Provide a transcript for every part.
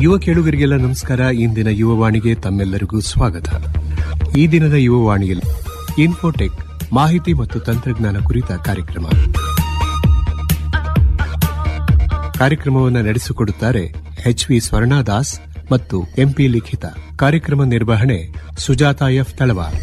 ಯುವ ಕೇಳುಗರಿಗೆಲ್ಲ ನಮಸ್ಕಾರ ಇಂದಿನ ಯುವವಾಣಿಗೆ ತಮ್ಮೆಲ್ಲರಿಗೂ ಸ್ವಾಗತ ಈ ದಿನದ ಯುವವಾಣಿಯಲ್ಲಿ ಇನ್ಫೋಟೆಕ್ ಮಾಹಿತಿ ಮತ್ತು ತಂತ್ರಜ್ಞಾನ ಕುರಿತ ಕಾರ್ಯಕ್ರಮ ಕಾರ್ಯಕ್ರಮವನ್ನು ನಡೆಸಿಕೊಡುತ್ತಾರೆ ಎಚ್ ವಿ ಸ್ವರ್ಣದಾಸ್ ಮತ್ತು ಎಂಪಿ ಲಿಖಿತ ಕಾರ್ಯಕ್ರಮ ನಿರ್ವಹಣೆ Sujatha F Talawar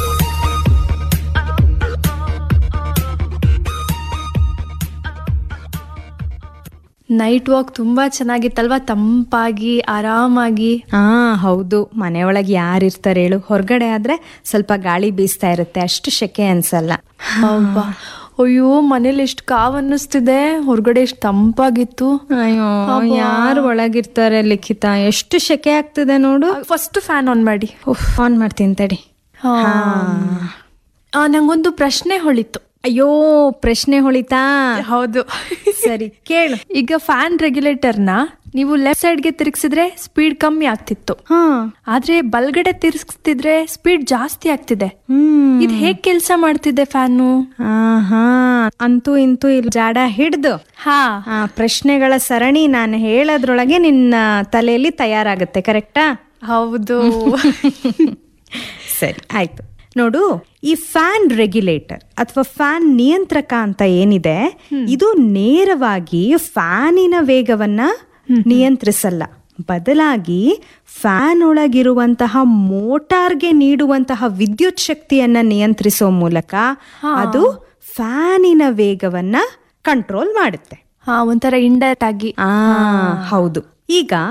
night walk ತುಂಬಾ ಚೆನ್ನಾಗಿತ್ತಲ್ವಾ ತಂಪಾಗಿ ಆರಾಮಾಗಿ ಹಾ ಹೌದು ಮನೆಯೊಳಗೆ ಯಾರಿರ್ತಾರೆ ಹೇಳು ಹೊರಗಡೆ ಆದ್ರೆ ಸ್ವಲ್ಪ ಗಾಳಿ ಬೀಸ್ತಾ ಇರುತ್ತೆ ಅಷ್ಟು ಶೆಕೆ ಅನ್ಸಲ್ಲ ಅಬ್ಬಾ ಅಯ್ಯೋ ಮನೇಲಿ ಎಷ್ಟು ಕಾವ್ ಅನ್ನಿಸ್ತಿದೆ ಹೊರಗಡೆ ಎಷ್ಟು ತಂಪಾಗಿತ್ತು ಅಯ್ಯೋ ಯಾರು ಒಳಗಿರ್ತಾರೆ ಲಿಖಿತ ಎಷ್ಟು ಶೆಕೆ ಆಗ್ತಿದೆ ನೋಡು ಫಸ್ಟ್ ಫ್ಯಾನ್ ಆನ್ ಮಾಡಿ ಉಫ್ ಆನ್ ಮಾಡ್ತೀನಿ ತಡಿ ಹಾ. ಆ, ನಂಗೊಂದು ಪ್ರಶ್ನೆ ಹೊಳಿತು ಅಯ್ಯೋ ಪ್ರಶ್ನೆ ಹೊಳಿತಾ ಹೌದು ಸರಿ ಕೇಳು ಈಗ ಫ್ಯಾನ್ ರೆಗ್ಯುಲೇಟರ್ನ ನೀವು ಲೆಫ್ಟ್ ಸೈಡ್ಗೆ ತಿರುಗಿಸಿದ್ರೆ ಸ್ಪೀಡ್ ಕಮ್ಮಿ ಆಗ್ತಿತ್ತು ಹಾ ಆದ್ರೆ ಬಲ್ಗಡೆ ತಿರ್ಗಿಸ್ತಿದ್ರೆ ಸ್ಪೀಡ್ ಜಾಸ್ತಿ ಆಗ್ತಿದೆ ಹ್ಮ್ ಇದು ಹೇಗ್ ಕೆಲಸ ಮಾಡ್ತಿದೆ ಫ್ಯಾನು ಹಾ ಅಂತೂ ಇಂತೂ ಇಲ್ಲಿ ಜಾಡ ಹಿಡ್ದು ಹಾ ಆ ಪ್ರಶ್ನೆಗಳ ಸರಣಿ ನಾನು ಹೇಳೋದ್ರೊಳಗೆ ನಿನ್ನ ತಲೆಯಲ್ಲಿ ತಯಾರಾಗುತ್ತೆ ಕರೆಕ್ಟಾ ಹೌದು ಸರಿ ಆಯ್ತು ನೋಡು ಈ ಫ್ಯಾನ್ ರೆಗ್ಯುಲೇಟರ್ ಅಥವಾ ಫ್ಯಾನ್ ನಿಯಂತ್ರಕ ಅಂತ ಏನಿದೆ ಇದು ನೇರವಾಗಿ ಫ್ಯಾನಿನ ವೇಗವನ್ನ ನಿಯಂತ್ರಿಸಲ್ಲ ಬದಲಾಗಿ ಫ್ಯಾನ್ ಒಳಗಿರುವಂತಹ ಮೋಟಾರ್ಗೆ ನೀಡುವಂತಹ ವಿದ್ಯುತ್ ಶಕ್ತಿಯನ್ನ ನಿಯಂತ್ರಿಸೋ ಮೂಲಕ ಅದು ಫ್ಯಾನಿನ ವೇಗವನ್ನ ಕಂಟ್ರೋಲ್ ಮಾಡುತ್ತೆ ಹಾ ಒಂಥರ ಇಂಡೈರೆಕ್ಟ್ ಆಗಿ ಆ ಹೌದು ಈಗ